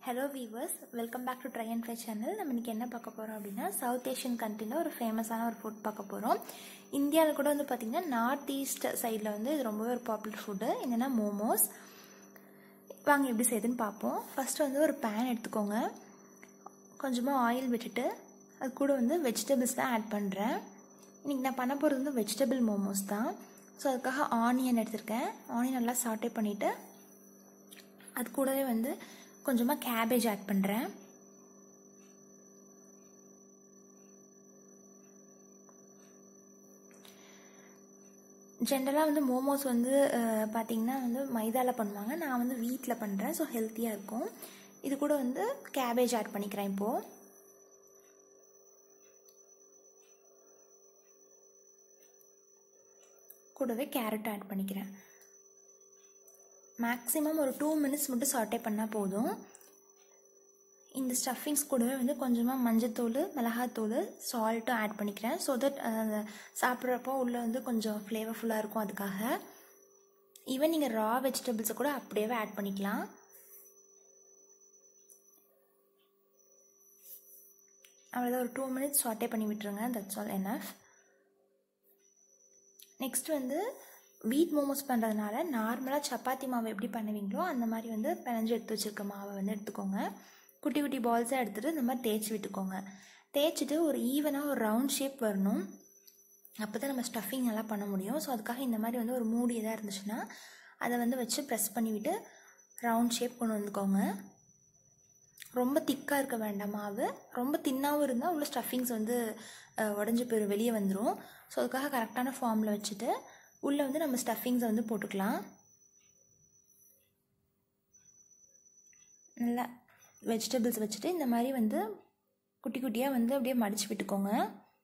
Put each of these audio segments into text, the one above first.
hello viewers welcome back to try and fry channel நம்ம இன்னைக்கு என்ன பார்க்க போகிறோம் அப்படின்னா சவுத் ஏஷியன் கண்ட்ரியில் ஒரு ஃபேமஸான ஒரு ஃபுட் பார்க்க போகிறோம் இந்தியாவில் கூட வந்து பார்த்திங்கன்னா நார்த் ஈஸ்ட் சைடில் வந்து இது ரொம்பவே ஒரு பாப்புலர் ஃபுட்டு என்னென்னா மோமோஸ் வாங்க எப்படி செய்யுதுன்னு பார்ப்போம் ஃபஸ்ட்டு வந்து ஒரு பேன் எடுத்துக்கோங்க கொஞ்சமாக ஆயில் விட்டுட்டு அது கூட வந்து வெஜிடபிள்ஸ் தான் ஆட் பண்ணுறேன் இன்றைக்கி நான் பண்ண போகிறது வந்து வெஜிடபிள் மோமோஸ் தான் ஸோ அதுக்காக ஆனியன் எடுத்திருக்கேன் ஆனியன் நல்லா சாட்டே பண்ணிவிட்டு அது கூடவே வந்து கொஞ்சமாக கேபேஜ் ஆட் பண்ணுறேன் ஜென்ரலாக வந்து மோமோஸ் வந்து பார்த்திங்கன்னா வந்து மைதாவில் பண்ணுவாங்க நான் வந்து வீட்டில் பண்ணுறேன் ஸோ ஹெல்த்தியாக இருக்கும் இது கூட வந்து கேபேஜ் ஆட் பண்ணிக்கிறேன் இப்போது கூடவே கேரட் ஆட் பண்ணிக்கிறேன் மேக்ஸிமம் ஒரு டூ மினிட்ஸ் மட்டும் சாட்டே பண்ணால் போதும் இந்த ஸ்டஃபிங்ஸ் கூடவே வந்து கொஞ்சமாக மஞ்சத்தூள் மிளகாத்தூள் சால்ட்டும் ஆட் பண்ணிக்கிறேன் ஸோ தட் அந்த சாப்பிட்றப்போ உள்ளே வந்து கொஞ்சம் ஃப்ளேவர்ஃபுல்லாக இருக்கும் அதுக்காக ஈவன் நீங்கள் ரா வெஜிடபிள்ஸை கூட அப்படியே ஆட் பண்ணிக்கலாம் அவ்வளோதான் ஒரு டூ மினிட்ஸ் சாட்டே பண்ணி விட்டுருங்க தட்ஸ் ஆல் எனஃப் நெக்ஸ்ட் வந்து வீட் மோமோஸ் பண்ணுறதுனால நார்மலாக சப்பாத்தி மாவு எப்படி பண்ணுவீங்களோ அந்த மாதிரி வந்து பிணைஞ்சு எடுத்து வச்சுருக்க மாவை வந்து எடுத்துக்கோங்க குட்டி குட்டி பால்ஸாக எடுத்துகிட்டு இந்த மாதிரி தேய்ச்சி விட்டுக்கோங்க தேய்ச்சிட்டு ஒரு ஈவனாக ஒரு ரவுண்ட் ஷேப் வரணும் அப்போ தான் நம்ம ஸ்டஃபிங் நல்லா பண்ண முடியும் ஸோ அதுக்காக இந்த மாதிரி வந்து ஒரு மூடி எதாக இருந்துச்சுன்னா அதை வந்து வச்சு ப்ரெஸ் பண்ணிவிட்டு ரவுண்ட் ஷேப் கொண்டு வந்துக்கோங்க ரொம்ப திக்காக இருக்க வேண்டாம் மாவு ரொம்ப தின்னாகவும் இருந்தால் உள்ள ஸ்டஃபிங்ஸ் வந்து உடஞ்சி போயிடும் வெளியே வந்துடும் ஸோ அதுக்காக கரெக்டான ஃபார்மில் வச்சுட்டு உள்ளே வந்து நம்ம ஸ்டஃபிங்ஸை வந்து போட்டுக்கலாம் நல்லா வெஜிடபிள்ஸ் வச்சுட்டு இந்த மாதிரி வந்து குட்டி குட்டியாக வந்து அப்படியே மடித்து விட்டுக்கோங்க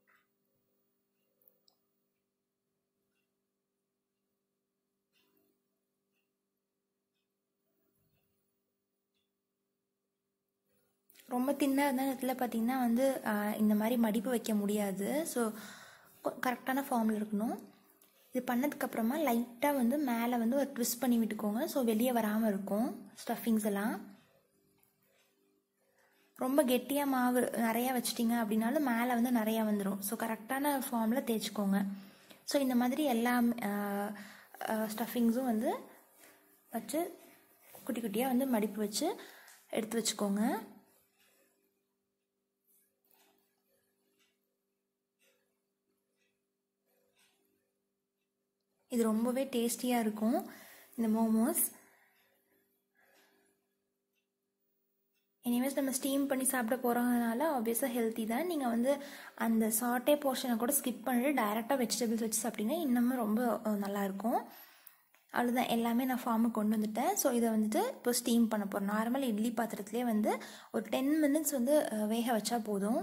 ரொம்ப தின்னாக இருந்தால் இதில் பார்த்திங்கன்னா வந்து இந்த மாதிரி மடிப்பு வைக்க முடியாது ஸோ கரெக்டான ஃபார்மில் இருக்கணும் இது பண்ணதுக்கப்புறமா லைட்டாக வந்து மேலே வந்து ஒரு ட்விஸ்ட் பண்ணி விட்டுக்கோங்க ஸோ வெளியே வராமல் இருக்கும் ஸ்டஃபிங்ஸ் எல்லாம் ரொம்ப கெட்டியாக மாவு நிறையா வச்சிட்டிங்க அப்படின்னாலும் மேலே வந்து நிறையா வந்துடும் ஸோ கரெக்டான ஃபார்மில் தேய்ச்சிக்கோங்க ஸோ இந்த மாதிரி எல்லா ஸ்டஃபிங்ஸும் வந்து வச்சு குட்டி குட்டியாக வந்து மடிப்பு வச்சு எடுத்து வச்சுக்கோங்க இது ரொம்பவே டேஸ்டியாக இருக்கும் இந்த மோமோஸ் எனிவேஸ் நம்ம ஸ்டீம் பண்ணி சாப்பிட போகிறதுனால ஆப்வியஸாக ஹெல்த்தி தான் நீங்கள் வந்து அந்த சாட்டே போர்ஷனை கூட ஸ்கிப் பண்ணிட்டு டைரெக்டாக வெஜிடபிள்ஸ் வச்சு சாப்பிட்டீங்கன்னா இன்னமும் ரொம்ப நல்லாயிருக்கும் அவ்வளோதான் எல்லாமே நான் ஃபார்முக்கு கொண்டு வந்துட்டேன் ஸோ இதை வந்துட்டு இப்போ ஸ்டீம் பண்ண போகிறோம் நார்மல் இட்லி பாத்திரத்துலேயே வந்து ஒரு டென் மினிட்ஸ் வந்து வேக வச்சா போதும்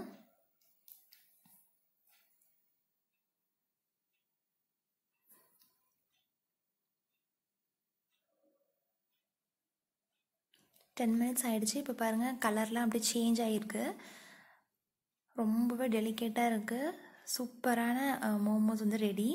டென் மினிட்ஸ் ஆகிடுச்சு இப்போ பாருங்கள் கலர்லாம் அப்படியே சேஞ்ச் ஆகிருக்கு ரொம்பவே டெலிகேட்டாக இருக்குது சூப்பரான மோமோஸ் வந்து ரெடி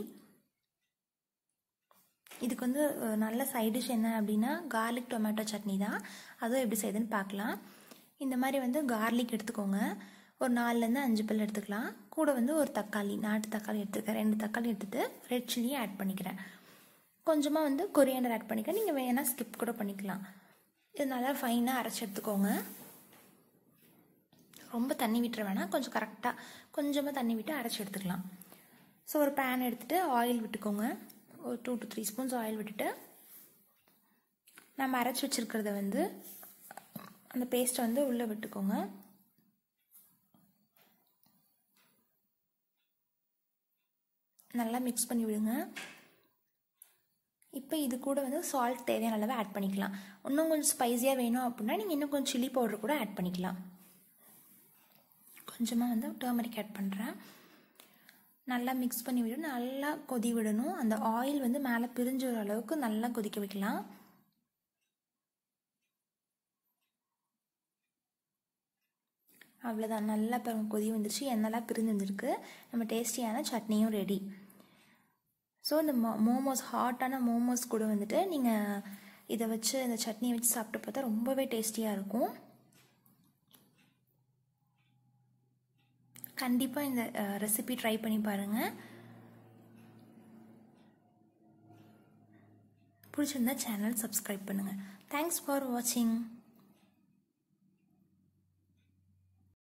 இதுக்கு வந்து நல்ல சைட் டிஷ் என்ன அப்படின்னா கார்லிக் டொமேட்டோ சட்னி தான் அதுவும் எப்படி செய்யுதுன்னு பார்க்கலாம் இந்த மாதிரி வந்து கார்லிக் எடுத்துக்கோங்க ஒரு நாலுலேருந்து அஞ்சு பல் எடுத்துக்கலாம் கூட வந்து ஒரு தக்காளி நாட்டு தக்காளி எடுத்துக்கிறேன் ரெண்டு தக்காளி எடுத்துகிட்டு ரெட் சில்லியும் ஆட் பண்ணிக்கிறேன் கொஞ்சமாக வந்து கொரியாண்டர் ஆட் பண்ணிக்கிறேன் நீங்கள் வேணால் ஸ்கிப் கூட பண்ணிக்கலாம் இது நல்லா ஃபைனாக அரைச்சி எடுத்துக்கோங்க ரொம்ப தண்ணி விட்டுற வேணாம் கொஞ்சம் கரெக்டாக கொஞ்சமாக தண்ணி விட்டு அரைச்சி எடுத்துக்கலாம் ஸோ ஒரு பேன் எடுத்துகிட்டு ஆயில் விட்டுக்கோங்க ஒரு two to three spoons oil விட்டுட்டு நம்ம அரைச்சி வச்சுருக்கிறத வந்து அந்த பேஸ்ட்டை வந்து உள்ளே விட்டுக்கோங்க நல்லா மிக்ஸ் பண்ணி விடுங்க இப்போ இது கூட வந்து சால்ட் தேவையான அளவு ஆட் பண்ணிக்கலாம் இன்னும் கொஞ்சம் ஸ்பைஸியாக வேணும் அப்படின்னா நீங்கள் இன்னும் கொஞ்சம் சில்லி பவுடர் கூட ஆட் பண்ணிக்கலாம் கொஞ்சமாக வந்து டர்மரிக் ஆட் பண்ணுறேன் நல்லா மிக்ஸ் பண்ணி விட்டு நல்லா கொதி விடணும் அந்த ஆயில் வந்து மேலே பிரிஞ்சு வர அளவுக்கு நல்லா கொதிக்க வைக்கலாம் அவ்வளோதான் நல்லா கொதி வந்துருச்சு எண்ணெய்லாம் பிரிஞ்சு வந்துருக்கு நம்ம டேஸ்டியான சட்னியும் ரெடி ஸோ இந்த மோ மோமோஸ் ஹாட்டான மோமோஸ் கூட வந்துட்டு நீங்கள் இதை வச்சு இந்த சட்னியை வச்சு சாப்பிட்டு பார்த்தா ரொம்பவே டேஸ்டியாக இருக்கும் கண்டிப்பாக இந்த ரெசிபி ட்ரை பண்ணி பாருங்கள் பிடிச்சிருந்தா சேனல் சப்ஸ்கிரைப் பண்ணுங்கள் தேங்க்ஸ் ஃபார் வாட்சிங்